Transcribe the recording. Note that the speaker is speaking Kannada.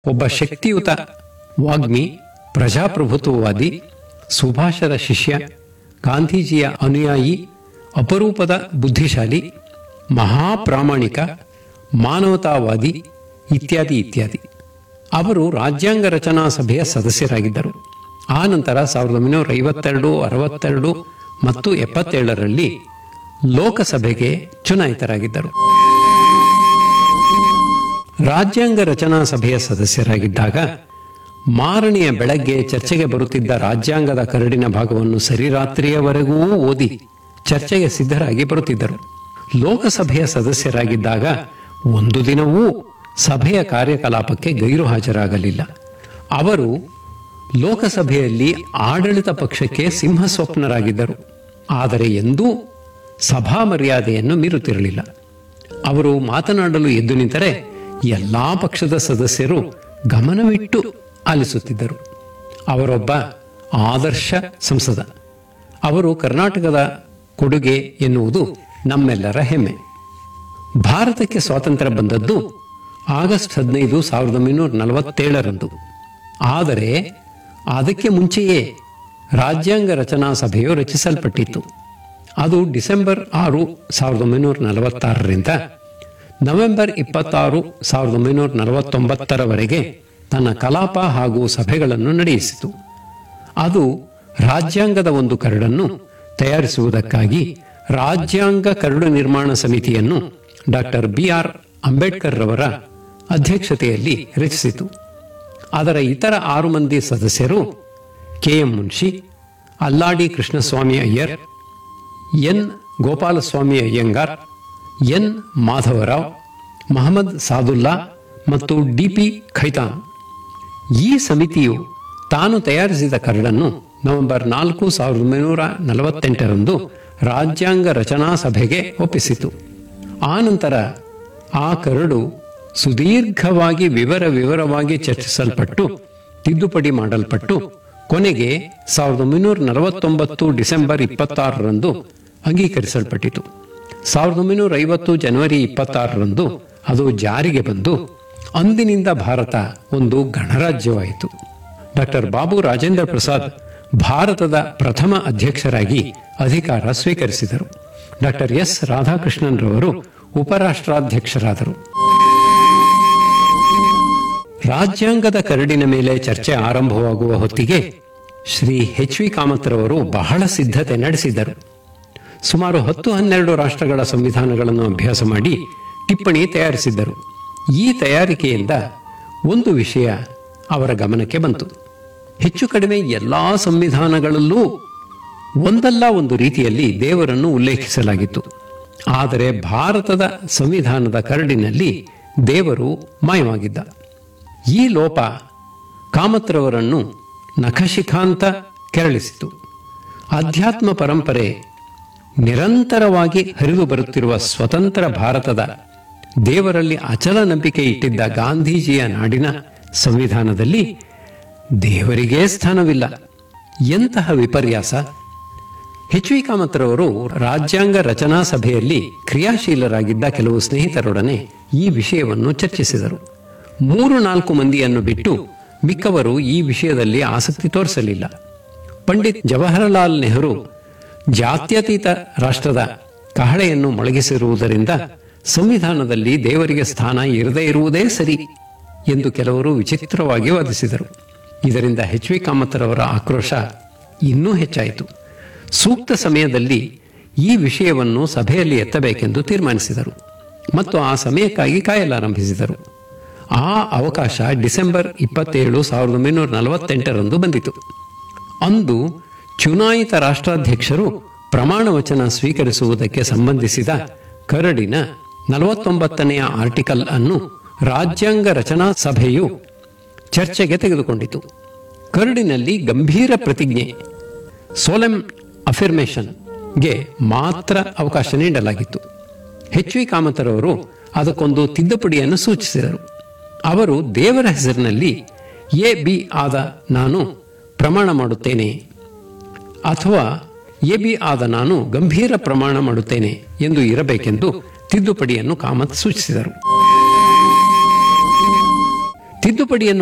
ಒಬ್ಬ ಶಕ್ತಿಯುತ ವಾಗ್ಮಿ ಪ್ರಜಾಪ್ರಭುತ್ವವಾದಿ ಸುಭಾಷರ ಶಿಷ್ಯ ಗಾಂಧೀಜಿಯ ಅನುಯಾಯಿ ಅಪರೂಪದ ಬುದ್ಧಿಶಾಲಿ ಮಹಾಪ್ರಾಮಾಣಿಕ ಮಾನವತಾವಾದಿ ಇತ್ಯಾದಿ ಇತ್ಯಾದಿ ಅವರು ರಾಜ್ಯಾಂಗ ರಚನಾ ಸಭೆಯ ಸದಸ್ಯರಾಗಿದ್ದರು ಆ ನಂತರ ಸಾವಿರದ ಒಂಬೈನೂರ ಐವತ್ತೆರಡು ಅರವತ್ತೆರಡು ಮತ್ತು ಎಪ್ಪತ್ತೇಳರಲ್ಲಿ ಲೋಕಸಭೆಗೆ ಚುನಾಯಿತರಾಗಿದ್ದರು ರಾಜ್ಯಾಂಗ ರಚನಾ ಸಭೆಯ ಸದಸ್ಯರಾಗಿದ್ದಾಗ ಮಾರನೆಯ ಬೆಳಗ್ಗೆ ಚರ್ಚೆಗೆ ಬರುತ್ತಿದ್ದ ರಾಜ್ಯಾಂಗದ ಕರಡಿನ ಭಾಗವನ್ನು ಸರಿರಾತ್ರಿಯವರೆಗೂ ಓದಿ ಚರ್ಚೆಗೆ ಸಿದ್ಧರಾಗಿ ಬರುತ್ತಿದ್ದರು ಲೋಕಸಭೆಯ ಸದಸ್ಯರಾಗಿದ್ದಾಗ ಒಂದು ದಿನವೂ ಸಭೆಯ ಕಾರ್ಯಕಲಾಪಕ್ಕೆ ಗೈರು ಹಾಜರಾಗಲಿಲ್ಲ ಅವರು ಲೋಕಸಭೆಯಲ್ಲಿ ಆಡಳಿತ ಪಕ್ಷಕ್ಕೆ ಸಿಂಹಸ್ವಪ್ನರಾಗಿದ್ದರು ಆದರೆ ಎಂದೂ ಸಭಾ ಮರ್ಯಾದೆಯನ್ನು ಮೀರುತ್ತಿರಲಿಲ್ಲ ಅವರು ಮಾತನಾಡಲು ಎದ್ದು ನಿಂತರೆ ಎಲ್ಲಾ ಪಕ್ಷದ ಸದಸ್ಯರು ಗಮನವಿಟ್ಟು ಆಲಿಸುತ್ತಿದ್ದರು ಅವರೊಬ್ಬ ಆದರ್ಶ ಸಂಸದ ಅವರು ಕರ್ನಾಟಕದ ಕೊಡುಗೆ ಎನ್ನುವುದು ನಮ್ಮೆಲ್ಲರ ಹೆಮ್ಮೆ ಭಾರತಕ್ಕೆ ಸ್ವಾತಂತ್ರ್ಯ ಬಂದದ್ದು ಆಗಸ್ಟ್ ಹದಿನೈದು ಸಾವಿರದ ಒಂಬೈನೂರ ನಲವತ್ತೇಳರಂದು ಆದರೆ ಅದಕ್ಕೆ ಮುಂಚೆಯೇ ರಾಜ್ಯಾಂಗ ರಚನಾ ಸಭೆಯು ರಚಿಸಲ್ಪಟ್ಟಿತ್ತು ಅದು ಡಿಸೆಂಬರ್ ಆರು ಸಾವಿರದ ಒಂಬೈನೂರ ನಲವತ್ತಾರರಿಂದ ನವೆಂಬರ್ ಇಪ್ಪತ್ತಾರು ಸಾವಿರದ ಒಂಬೈನೂರ ನಲವತ್ತೊಂಬತ್ತರವರೆಗೆ ತನ್ನ ಕಲಾಪ ಹಾಗೂ ಸಭೆಗಳನ್ನು ನಡೆಯಿಸಿತು ಅದು ರಾಜ್ಯಾಂಗದ ಒಂದು ಕರಡನ್ನು ತಯಾರಿಸುವುದಕ್ಕಾಗಿ ರಾಜ್ಯಾಂಗ ಕರಡು ನಿರ್ಮಾಣ ಸಮಿತಿಯನ್ನು ಡಾಕ್ಟರ್ ಬಿ ಆರ್ ಅಂಬೇಡ್ಕರ್ ರವರ ಅಧ್ಯಕ್ಷತೆಯಲ್ಲಿ ರಚಿಸಿತು ಅದರ ಇತರ ಆರು ಮಂದಿ ಸದಸ್ಯರು K M Munshi Alladi Krishnaswami Ayyar N Gopalaswami Ayyangar N Madhavarao Mohammad Saadulla ಮತ್ತು ಡಿಪಿ ಖೈತಾನ್ ಈ ಸಮಿತಿಯು ತಾನು ತಯಾರಿಸಿದ ಕರಡನ್ನು ನವೆಂಬರ್ ನಾಲ್ಕು ಸಾವಿರದ ಒಂಬೈನೂರ ನಲವತ್ತೆಂಟರಂದು ರಾಜ್ಯಾಂಗ ರಚನಾ ಸಭೆಗೆ ಒಪ್ಪಿಸಿತು ಆ ನಂತರ ಆ ಕರಡು ಸುದೀರ್ಘವಾಗಿ ವಿವರ ವಿವರವಾಗಿ ಚರ್ಚಿಸಲ್ಪಟ್ಟು ತಿದ್ದುಪಡಿ ಮಾಡಲ್ಪಟ್ಟು ಕೊನೆಗೆ ಸಾವಿರದ ಒಂಬೈನೂರ ನಲವತ್ತೊಂಬತ್ತು ಡಿಸೆಂಬರ್ ಇಪ್ಪತ್ತಾರರಂದು ಅಂಗೀಕರಿಸಲ್ಪಟ್ಟಿತು ಸಾವಿರದ ಒಂಬೈನೂರ ಐವತ್ತು ಜನವರಿ ಇಪ್ಪತ್ತಾರರಂದು ಅದು ಜಾರಿಗೆ ಬಂದು ಅಂದಿನಿಂದ ಭಾರತ ಒಂದು ಗಣರಾಜ್ಯವಾಯಿತು ಡಾಕ್ಟರ್ ಬಾಬು ರಾಜೇಂದ್ರ ಪ್ರಸಾದ್ ಭಾರತದ ಪ್ರಥಮ ಅಧ್ಯಕ್ಷರಾಗಿ ಅಧಿಕಾರ ಸ್ವೀಕರಿಸಿದರು ಡಾಕ್ಟರ್ ಎಸ್ ರಾಧಾಕೃಷ್ಣನ್ ರವರು ಉಪರಾಷ್ಟ್ರಾಧ್ಯಕ್ಷರಾದರು ರಾಜ್ಯಾಂಗದ ಕರಡಿನ ಮೇಲೆ ಚರ್ಚೆ ಆರಂಭವಾಗುವ ಹೊತ್ತಿಗೆ ಶ್ರೀ ಎಚ್ ವಿ ಕಾಮತ್ರವರು ಬಹಳ ಸಿದ್ಧತೆ ನಡೆಸಿದ್ದರು ಸುಮಾರು ಹತ್ತು ಹನ್ನೆರಡು ರಾಷ್ಟ್ರಗಳ ಸಂವಿಧಾನಗಳನ್ನು ಅಭ್ಯಾಸ ಮಾಡಿ ಟಿಪ್ಪಣಿ ತಯಾರಿಸಿದ್ದರು ಈ ತಯಾರಿಕೆಯಿಂದ ಒಂದು ವಿಷಯ ಅವರ ಗಮನಕ್ಕೆ ಬಂತು ಹೆಚ್ಚು ಕಡಿಮೆ ಎಲ್ಲಾ ಸಂವಿಧಾನಗಳಲ್ಲೂ ಒಂದಲ್ಲ ಒಂದು ರೀತಿಯಲ್ಲಿ ದೇವರನ್ನು ಉಲ್ಲೇಖಿಸಲಾಗಿತ್ತು ಆದರೆ ಭಾರತದ ಸಂವಿಧಾನದ ಕರಡಿನಲ್ಲಿ ದೇವರು ಮಾಯವಾಗಿದ್ದ ಈ ಲೋಪ ಕಾಮತ್ರವರನ್ನು ನಖಶಿಖಾಂತ ಕೆರಳಿಸಿತು ಅಧ್ಯಾತ್ಮ ಪರಂಪರೆ ನಿರಂತರವಾಗಿ ಹರಿದು ಬರುತ್ತಿರುವ ಸ್ವತಂತ್ರ ಭಾರತದ ದೇವರಲ್ಲಿ ಅಚಲ ನಂಬಿಕೆ ಇಟ್ಟಿದ್ದ ಗಾಂಧೀಜಿಯ ನಾಡಿನ ಸಂವಿಧಾನದಲ್ಲಿ ದೇವರಿಗೇ ಸ್ಥಾನವಿಲ್ಲ ಎಂತಹ ವಿಪರ್ಯಾಸ ಎಚ್ ವಿ ಕಾಮತ್ರವರು ರಾಜ್ಯಾಂಗ ರಚನಾ ಸಭೆಯಲ್ಲಿ ಕ್ರಿಯಾಶೀಲರಾಗಿದ್ದ ಕೆಲವು ಸ್ನೇಹಿತರೊಡನೆ ಈ ವಿಷಯವನ್ನು ಚರ್ಚಿಸಿದರು ಮೂರು ನಾಲ್ಕು ಮಂದಿಯನ್ನು ಬಿಟ್ಟು ಮಿಕ್ಕವರು ಈ ವಿಷಯದಲ್ಲಿ ಆಸಕ್ತಿ ತೋರಿಸಲಿಲ್ಲ ಪಂಡಿತ್ ಜವಾಹರಲಾಲ್ ನೆಹರು ಜಾತ್ಯತೀತ ರಾಷ್ಟ್ರದ ಕಹಳೆಯನ್ನು ಮೊಳಗಿಸಿರುವುದರಿಂದ ಸಂವಿಧಾನದಲ್ಲಿ ದೇವರಿಗೆ ಸ್ಥಾನ ಇರದೇ ಇರುವುದೇ ಸರಿ ಎಂದು ಕೆಲವರು ವಿಚಿತ್ರವಾಗಿ ವಾದಿಸಿದರು ಇದರಿಂದ ಎಚ್ ವಿ ಕಾಮತ್ರವರ ಆಕ್ರೋಶ ಇನ್ನೂ ಹೆಚ್ಚಾಯಿತು ಸೂಕ್ತ ಸಮಯದಲ್ಲಿ ಈ ವಿಷಯವನ್ನು ಸಭೆಯಲ್ಲಿ ಎತ್ತಬೇಕೆಂದು ತೀರ್ಮಾನಿಸಿದರು ಮತ್ತು ಆ ಸಮಯಕ್ಕಾಗಿ ಕಾಯಲಾರಂಭಿಸಿದರು ಆ ಅವಕಾಶ ಡಿಸೆಂಬರ್ ಇಪ್ಪತ್ತೇಳು ಸಾವಿರದ ಒಂಬೈನೂರ ನಲವತ್ತೆಂಟರಂದು ಬಂದಿತು ಅಂದು ಚುನಾಯಿತ ರಾಷ್ಟ್ರಾಧ್ಯಕ್ಷರು ಪ್ರಮಾಣ ವಚನ ಸ್ವೀಕರಿಸುವುದಕ್ಕೆ ಸಂಬಂಧಿಸಿದ ಕರಡಿನ ನಲವತ್ತೊಂಬತ್ತನೆಯ ಆರ್ಟಿಕಲ್ ಅನ್ನು ರಾಜ್ಯಾಂಗ ರಚನಾ ಸಭೆಯು ಚರ್ಚೆಗೆ ತೆಗೆದುಕೊಂಡಿತು ಕರಡಿನಲ್ಲಿ ಗಂಭೀರ ಪ್ರತಿಜ್ಞೆ ಸೋಲೆಂ ಅಫಿರ್ಮೇಷನ್ಗೆ ಮಾತ್ರ ಅವಕಾಶ ನೀಡಲಾಗಿತ್ತು ಎಚ್ ವಿ ಕಾಮತರವರು ಅದಕ್ಕೊಂದು ತಿದ್ದುಪಡಿಯನ್ನು ಸೂಚಿಸಿದರು ಅವರು ದೇವರ ಹೆಸರಿನಲ್ಲಿ ಎ ಬಿ ಆದ ನಾನು ಪ್ರಮಾಣ ಮಾಡುತ್ತೇನೆ ಅಥವಾ ಎ ಬಿ ಆದ ನಾನು ಗಂಭೀರ ಪ್ರಮಾಣ ಮಾಡುತ್ತೇನೆ ಎಂದು ಇರಬೇಕೆಂದು ತಿದ್ದುಪಡಿಯನ್ನು ಕಾಮತ್ ಸೂಚಿಸಿದರು ತಿದ್ದುಪಡಿಯನ್ನು